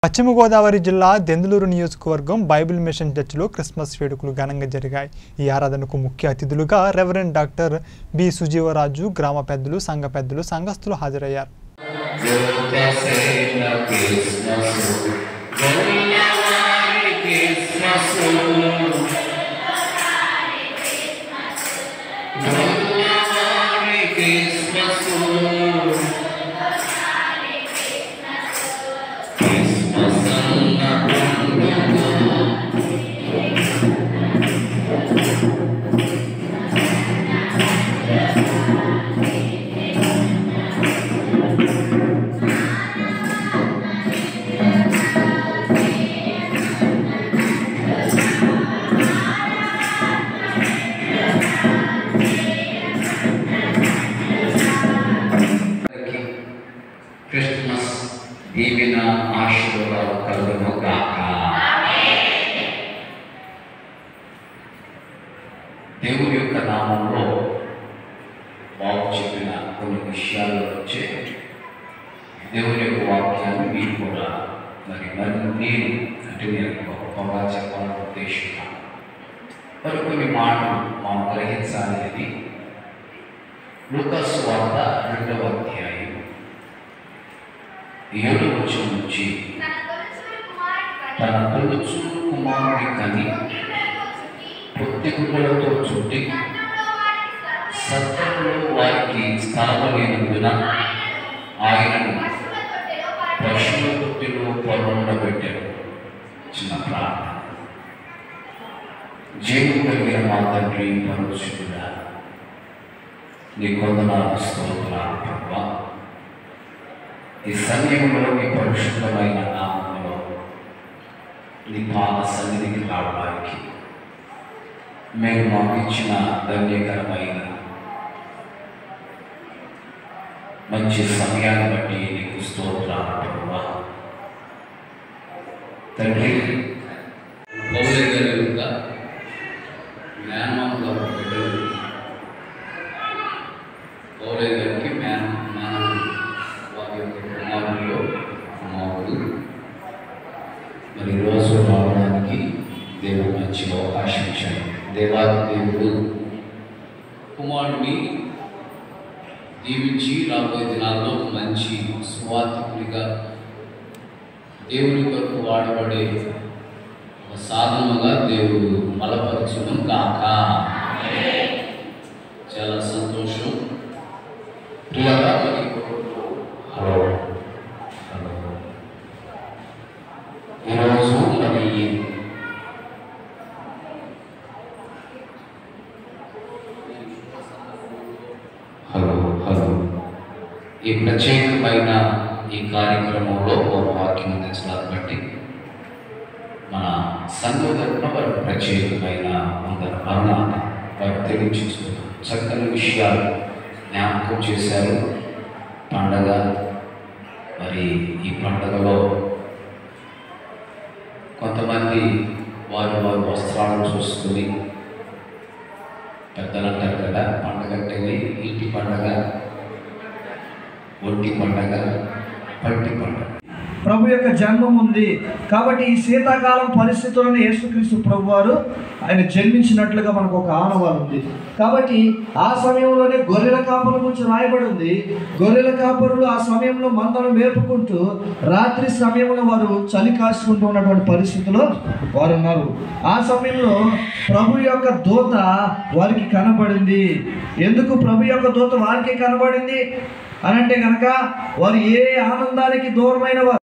పశ్చిమ గోదావరి జిల్లా దెందులూరు నియోజకవర్గం బైబిల్ మిషన్ చర్చిలో క్రిస్మస్ వేడుకలు ఘనంగా జరిగాయి ఈ ఆరాధనకు ముఖ్య అతిథులుగా రెవరెండ్ డాక్టర్ బి సుజీవరాజు గ్రామ పెద్దలు సంఘ పెద్దలు సంఘస్థులు హాజరయ్యారు గొప్పసైన క్రిస్మస్ గొల్లవారి క్రిస్మస్ గొల్లవారి క్రిస్మస్ క్రిస్మస్ అన్న పండుగ అందరికీ క్రిస్మస్ దీవెన ఆశీర్వాదాలు కలుగును గాక దేవుని యొక్క నామంలో బాబు చెప్పిన కొన్ని విషయాలు వచ్చే దేవుని యొక్క వాక్యాన్ని మీరు కూడా మరి మరి నేను అంటే నేను గొప్పగా చెప్పాలని ఉద్దేశిస్తున్నాను మరి కొన్ని మాటలు మనం గ్రహించాలి అని లూకాసు వార్త రెండవ అధ్యాయం ఏడు వచ్చిన నుంచి తన తొలుచు కుమారుడి కని పొత్తిగుడ్డలతో చుట్టి సత్రంలో వారికి స్థానం లేనందున ఆయనను పశువుల తొట్టిలో పొలండబెట్టాడు చిన్న ప్రార్థన జీవం కలిగిన మా తండ్రి పరచుకుడా నీ కొందనాలు స్తోత్రాలు ప్రభా ఈ సమయంలో నీ పరిశుద్ధమైన నామంలో నీ పాద సన్నిధికి రావడానికి మేము మాకు ఇచ్చిన ధన్యకరమైన మంచి సమయాన్ని బట్టి నీకు స్తోత్రాలు ప్రభా తండ్రి పౌల గారి యొక్క మేనమామ గారు బిడ్డలు పౌలే గారికి మేన మేనమామ వారి యొక్క కుమారులు కుమారుడు మరి రోజు రావడానికి దేవుడు మంచి అవకాశం ఇచ్చాడు దేవాది దేవుడు కుమారుడిని దీవించి రాబోయే దినాల్లో ఒక మంచి స్వార్థకునిగా దేవుని కొరకు వాడబడే ఒక సాధనముగా దేవుడు బలపరచును కాక చాలా సంతోషం ప్రియారా మరి హలో హలో ఈరోజు మరి హలో హలో ఈ ప్రత్యేకమైన ఈ కార్యక్రమంలో ఒక వాక్యం అందించడాన్ని బట్టి మన సంఘ తరపున వారు ప్రత్యేకమైన అందరు మరణాన్ని వారు తెలియచేస్తున్నారు చక్కని విషయాలు జ్ఞాపకం చేశారు పండగ మరి ఈ పండగలో కొంతమంది వారి వారి వస్త్రాలను చూసుకుని పెద్దలు అంటారు కదా పండగ అంటే ఇంటి పండగ ఒంటి పండగ పట్టి పండగ ప్రభు యొక్క జన్మం ఉంది కాబట్టి ఈ శీతాకాలం పరిస్థితులను యేసుక్రీస్తు ప్రభు వారు ఆయన జన్మించినట్లుగా మనకు ఒక ఆనవాలు ఉంది కాబట్టి ఆ సమయంలోనే గొర్రెల కాపుల గురించి రాయబడి ఉంది గొర్రెల కాపురులు ఆ సమయంలో మందను మేపుకుంటూ రాత్రి సమయంలో వారు చలి కాసుకుంటూ ఉన్నటువంటి పరిస్థితిలో వారు ఉన్నారు ఆ సమయంలో ప్రభు యొక్క దూత వారికి కనబడింది ఎందుకు ప్రభు యొక్క దూత వారికి కనబడింది అనంటే కనుక వారు ఏ ఆనందానికి దూరమైన వారు